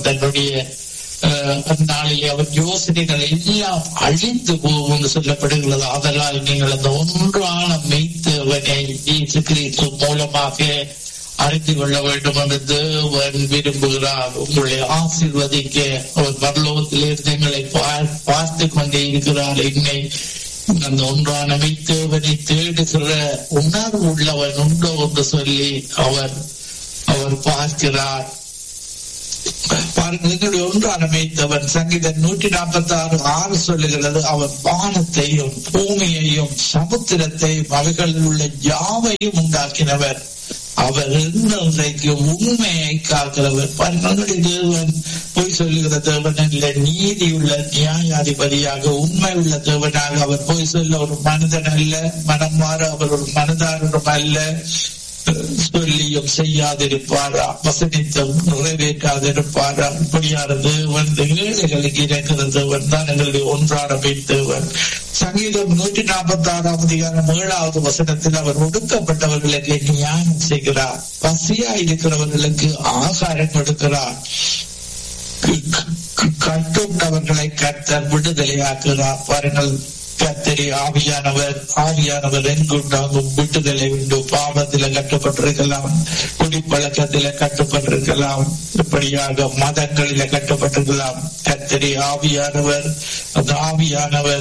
அவன் தன்னுடைய அஹ், அந்நாளிலே அவன் யோசனைகள் எல்லாம் அழிந்து போகும் சொல்லப்படுகிறது அதனால் நீங்கள் அந்த ஒன்றான மெய்த்தவனை இயேசு கிறிஸ்து மூலமாக அறிந்து கொள்ள வேண்டும் என்று தேவன் விரும்புகிறார் உங்களை ஆசீர்வதிக்க அவர் பரலோகத்திலிருந்து எங்களை பார்- பார்த்து கொண்டே இருக்கிறார் என்னை அந்த ஒன்றான மெய்த்தேவனை தேடுகிற உணர்வு உள்ளவன் உண்டோ என்று சொல்லி அவர் அவர் பார்க்கிறார் பாருங்கள் எங்களுடைய ஒன்றான மேய்த்தவன் சங்கீதம் நூற்றி நாற்பத்தி ஆறு ஆறு சொல்லுகிறது அவன் வானத்தையும் பூமியையும் சமுத்திரத்தையும் அவைகளில் உள்ள யாவையும் உண்டாக்கினவர் அவர் இன்றைக்கு உண்மையை காக்கிறவர் பாருங்களுடைய தேவன் போய் சொல்லுகிற தேவன் இல்ல நீதி உள்ள நியாயாதிபதியாக உண்மை உள்ள தேவனாக அவர் போய் சொல்ல ஒரு மனிதன் அல்ல மனம் மாற அவர் ஒரு மனதாரரும் அல்ல சொல்லியும் செய்யாதிருப்பாரா வசனித்தும் நிறைவேற்றாதிருப்பாரா இப்படியான தேவன் இந்த ஏழைகளுக்கு இறக்கிற தேவன் தான் எங்களுடைய ஒன்றான தேவன் சங்கீதம் நூற்றி நாற்பத்தி ஆறாம் அதிகாரம் ஏழாவது வசனத்தில் அவர் ஒடுக்கப்பட்டவர்களுக்கு நியாயம் செய்கிறார் பசியா இருக்கிறவர்களுக்கு ஆகாரம் கொடுக்கிறார் கட்டுண்டவர்களை கர்த்தர் விடுதலையாக்குகிறார் பாருங்கள் கத்தரி ஆவியானவர் ஆவியானவர் எங்குண்டாகும் விடுதலை உண்டு பாவத்தில கட்டப்பட்டிருக்கலாம் குடிப்பழக்கத்தில கட்டப்பட்டிருக்கலாம் இப்படியாக மதங்களில கட்டப்பட்டிருக்கலாம் கத்தரி ஆவியானவர் அந்த ஆவியானவர்